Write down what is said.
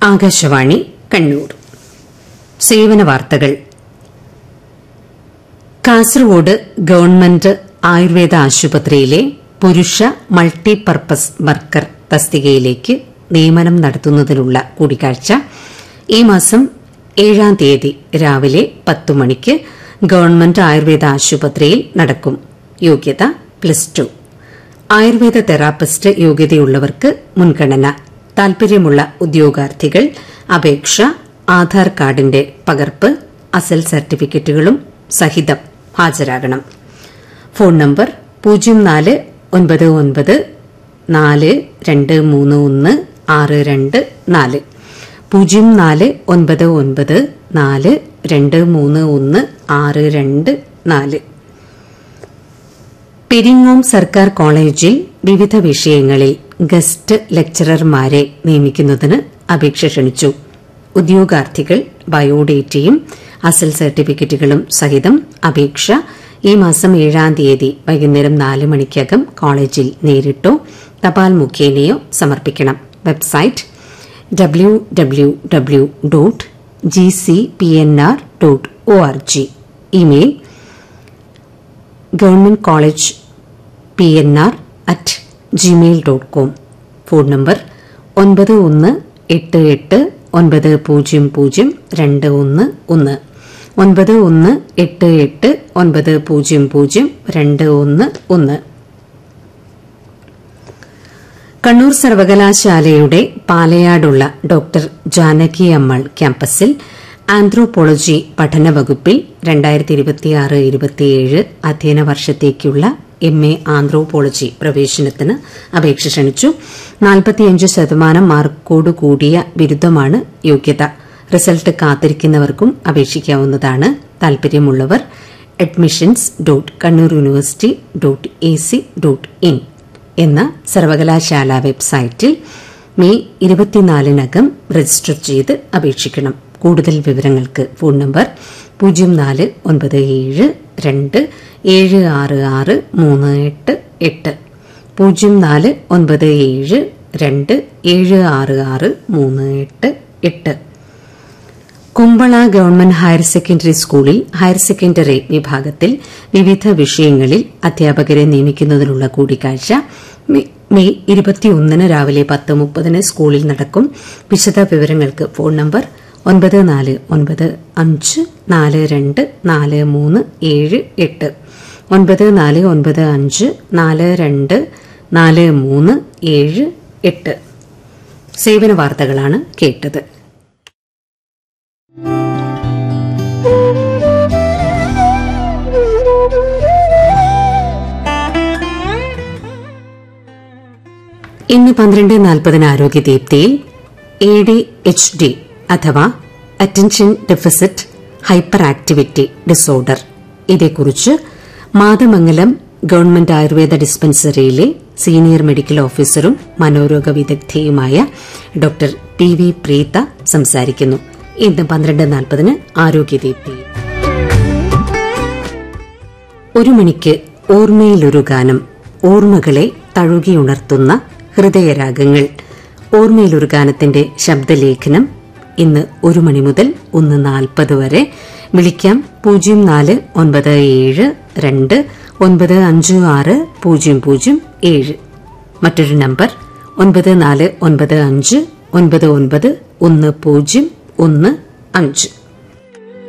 ആകാശവാണി കണ്ണൂർ സേവന വാർത്തകൾ കാസർഗോഡ് ഗവൺമെന്റ് ആയുർവേദ ആശുപത്രിയിലെ പുരുഷ മൾട്ടിപർപ്പസ് വർക്കർ തസ്തികയിലേക്ക് നിയമനം നടത്തുന്നതിനുള്ള കൂടിക്കാഴ്ച ഈ മാസം ഏഴാം തീയതി രാവിലെ പത്തു മണിക്ക് ഗവൺമെന്റ് ആയുർവേദ ആശുപത്രിയിൽ നടക്കും യോഗ്യത പ്ലസ് ടു ആയുർവേദ തെറാപ്പിസ്റ്റ് യോഗ്യതയുള്ളവർക്ക് മുൻഗണന താൽപര്യമുള്ള ഉദ്യോഗാർത്ഥികൾ അപേക്ഷ ആധാർ കാർഡിന്റെ പകർപ്പ് അസൽ സർട്ടിഫിക്കറ്റുകളും സഹിതം ഹാജരാകണം ഫോൺ നമ്പർ പൂജ്യം നാല് ഒൻപത് ഒൻപത് നാല് രണ്ട് മൂന്ന് ഒന്ന് ആറ് രണ്ട് നാല് പൂജ്യം നാല് ഒൻപത് ഒൻപത് നാല് രണ്ട് മൂന്ന് ഒന്ന് ആറ് രണ്ട് നാല് പെരിങ്ങോം സർക്കാർ കോളേജിൽ വിവിധ വിഷയങ്ങളിൽ ഗസ്റ്റ് ലെക്ചറർമാരെ നിയമിക്കുന്നതിന് അപേക്ഷ ക്ഷണിച്ചു ഉദ്യോഗാർത്ഥികൾ ബയോഡേറ്റയും അസൽ സർട്ടിഫിക്കറ്റുകളും സഹിതം അപേക്ഷ ഈ മാസം ഏഴാം തീയതി വൈകുന്നേരം നാല് മണിക്കകം കോളേജിൽ നേരിട്ടോ തപാൽ മുഖേനയോ സമർപ്പിക്കണം website W W W dot G C P N R dot O R G email government college P N R at Gmail dot com phone number ഒൻപത് ഒന്ന് എട്ട് എട്ട് ഒൻപത് പൂജ്യം പൂജ്യം രണ്ട് ഒന്ന് ഒന്ന് ഒൻപത് ഒന്ന് എട്ട് എട്ട് ഒൻപത് പൂജ്യം പൂജ്യം രണ്ട് ഒന്ന് ഒന്ന് കണ്ണൂർ സർവകലാശാലയുടെ പാലയാടുള്ള ഡോക്ടർ ജാനകി അമ്മൾ ക്യാമ്പസിൽ ആന്ത്രോപോളജി പഠന വകുപ്പിൽ രണ്ടായിരത്തി ഇരുപത്തിയാറ് ഇരുപത്തിയേഴ് അധ്യയന വർഷത്തേക്കുള്ള എം എ ആന്ത്രോപോളജി പ്രവേശനത്തിന് അപേക്ഷ ക്ഷണിച്ചു നാൽപ്പത്തിയഞ്ച് ശതമാനം മാർക്കോട് കൂടിയ ബിരുദമാണ് യോഗ്യത റിസൾട്ട് കാത്തിരിക്കുന്നവർക്കും അപേക്ഷിക്കാവുന്നതാണ് താൽപര്യമുള്ളവർ admissions dot Kannur university dot A C dot in എന്ന സർവകലാശാല വെബ്സൈറ്റിൽ മെയ് ഇരുപത്തിനാലിനകം രജിസ്റ്റർ ചെയ്ത് അപേക്ഷിക്കണം കൂടുതൽ വിവരങ്ങൾക്ക് ഫോൺ നമ്പർ പൂജ്യം നാല് ഒൻപത് ഏഴ് രണ്ട് ഏഴ് ആറ് ആറ് മൂന്ന് എട്ട് എട്ട് പൂജ്യം നാല് ഒൻപത് ഏഴ് രണ്ട് ഏഴ് ആറ് ആറ് മൂന്ന് എട്ട് എട്ട് കുമ്പള ഗവൺമെന്റ് ഹയർ സെക്കൻഡറി സ്കൂളിൽ ഹയർ സെക്കൻഡറി വിഭാഗത്തിൽ വിവിധ വിഷയങ്ങളിൽ അധ്യാപകരെ നിയമിക്കുന്നതിനുള്ള കൂടിക്കാഴ്ച മെയ് ഇരുപത്തിയൊന്നിന് രാവിലെ പത്ത് മുപ്പതിന് സ്കൂളിൽ നടക്കും വിശദ വിവരങ്ങൾക്ക് ഫോൺ നമ്പർ ഒൻപത് നാല് ഒൻപത് അഞ്ച് നാല് രണ്ട് നാല് മൂന്ന് ഏഴ് എട്ട് ഒൻപത് നാല് ഒൻപത് അഞ്ച് നാല് രണ്ട് നാല് മൂന്ന് ഏഴ് എട്ട് സേവന വാർത്തകളാണ് കേട്ടത് ഇന്ന് പന്ത്രണ്ട് നാൽപ്പതിന് ആരോഗ്യദീപ്തിയിൽ എ ഡി എച്ച് ഡി അഥവാ attention deficit hyperactivity disorder ഇതേക്കുറിച്ച് മാതമംഗലം ഗവൺമെന്റ് ആയുർവേദ ഡിസ്പെൻസറിയിലെ സീനിയർ മെഡിക്കൽ ഓഫീസറും മനോരോഗ വിദഗ്ധയുമായ ഡോക്ടർ പി വി പ്രീത സംസാരിക്കുന്നു ഇന്ന് പന്ത്രണ്ട് നാൽപ്പതിന് ആരോഗ്യദീപ്തി ഒരു മണിക്ക് ഓർമ്മയിലൊരു ഗാനം ഓർമ്മകളെ തഴുകിയുണർത്തുന്ന ഹൃദയരാഗങ്ങൾ ഓർമ്മയിലൊരു ഗാനത്തിന്റെ ശബ്ദലേഖനം ഇന്ന് ഒരു മണി മുതൽ ഒന്ന് നാൽപ്പത് വരെ വിളിക്കാം പൂജ്യം നാല് ഒൻപത് ഏഴ് രണ്ട് ഒൻപത് അഞ്ച് ആറ് പൂജ്യം പൂജ്യം ഏഴ് മറ്റൊരു നമ്പർ ഒൻപത് നാല് ഒൻപത് അഞ്ച് ഒൻപത് ഒൻപത് ഒന്ന് പൂജ്യം ഒന്ന് അഞ്ച്